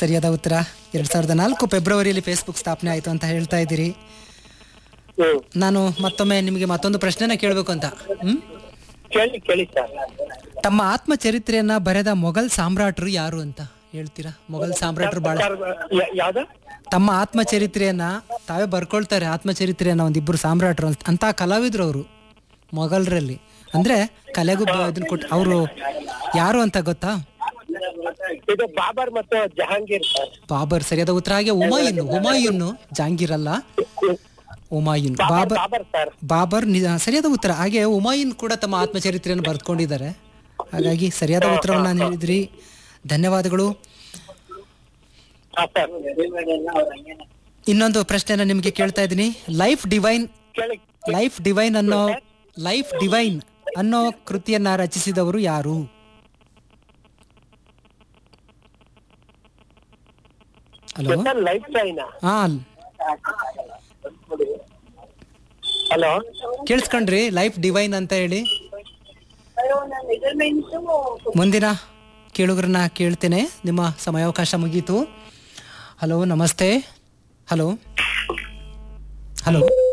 ಸರಿಯಾದ ಉತ್ತರ ಎರಡ್ ಸಾವಿರದ ನಾಲ್ಕು ಫೆಬ್ರವರಿಯಲ್ಲಿ ಫೇಸ್ಬುಕ್ ಸ್ಥಾಪನೆ ಆಯಿತು ಅಂತ ಹೇಳ್ತಾ ಇದ್ದೀರಿ ಹ್ಮ್ ನಾನು ಮತ್ತೊಮ್ಮೆ ನಿಮಗೆ ಮತ್ತೊಂದು ಪ್ರಶ್ನೆನ ಕೇಳಬೇಕು ಅಂತ ಹ್ಮ್ ಕೇಳಿ ಕೇಳಿ ಸರ್ ತಮ್ಮ ಆತ್ಮಚರಿತ್ರೆಯನ್ನ ಬರೆದ ಮೊಘಲ್ ಸಾಮ್ರಾಟರು ಯಾರು ಅಂತ ಹೇಳ್ತೀರಾ ಮೊಘಲ್ ಸಾಮ್ರಾಟರು ಬಹಳ ಸರ್ ಯಾ- ಯಾವ್ದು ತಮ್ಮ ಆತ್ಮಚರಿತ್ರೆಯನ್ನ ತಾವೇ ಬರ್ಕೊಳ್ತಾರೆ ಆತ್ಮಚರಿತ್ರೆಯನ್ನ ಒಂದಿಬ್ರು ಸಾಮ್ರಾಟರು ಅಂತ ಅಂತ ಕಲಾವಿದ್ರು ಅವರು ಮೊಘಲರಲ್ಲಿ ಅಂದ್ರೆ ಕಲೆಗೂ ಬ- ಇದನ್ನ ಕೊಟ್ಟು ಅವರು ಯಾರು ಅಂತ ಗೊತ್ತಾ ಇದು ಬಾಬರ್ ಮತ್ತು ಜಹಾಂಗೀರ್ ಸರ್ ಬಾಬರ್ ಸರಿಯಾದ ಉತ್ತರ ಹಾಗೆ ಹುಮಾಯೂನ್ ಹುಮಾಯೂನ್ ಜಾಂಗೀರ್ ಅಲ್ಲ ಹುಮಾಯೂನ್ ಬಾಬರ್ ಬಾಬರ್ ಬಾಬರ್ ಸರ್ ಬಾಬರ್ ನಿಜ ಸರಿಯಾದ ಉತ್ತರ ಹಾಗೆ ಹುಮಾಯೂನ್ ಕೂಡ ತಮ್ಮ ಆತ್ಮಚರಿತ್ರೆಯನ್ನು ಬರೆದುಕೊಂಡಿದ್ದಾರೆ ಹಾಗಾಗಿ ಸರಿಯಾದ ಉತ್ತರವನ್ನು ನಾನು ಹೇಳಿದ್ರಿ ಧನ್ಯವಾದಗಳು ಹಾ ಸರ್ ಇನ್ನೊಂದು ಪ್ರಶ್ನೆನ ನಿಮಗೆ ಕೇಳ್ತಾ ಇದ್ದೀನಿ ಲೈಫ್ ಡಿವೈನ್ ಕೇಳಿ ಲೈಫ್ ಡಿವೈನ್ ಅನ್ನೋ ಲೈಫ್ ಡಿವೈನ್ ಅನ್ನೋ ಕೃತಿಯನ್ನ ರಚಿಸಿದವರು ಯಾರು ಹಲೋ ಸರ್ ಲೈಫ್ ಟೈನಾ ಹಾ ಹಲೋ ಕೇಳಿಸ್ಕೊಂಡ್ರಿ ಲೈಫ್ ಡಿವೈನ್ ಅಂತ ಹೇಳಿ ಮುಂದಿನ ಕೇಳುಗರನ್ನ ಕೇಳ್ತೇನೆ ನಿಮ್ಮ ಸಮಯಾವಕಾಶ ಮುಗೀತು ಹಲೋ ನಮಸ್ತೆ ಹಲೋ ಹಲೋ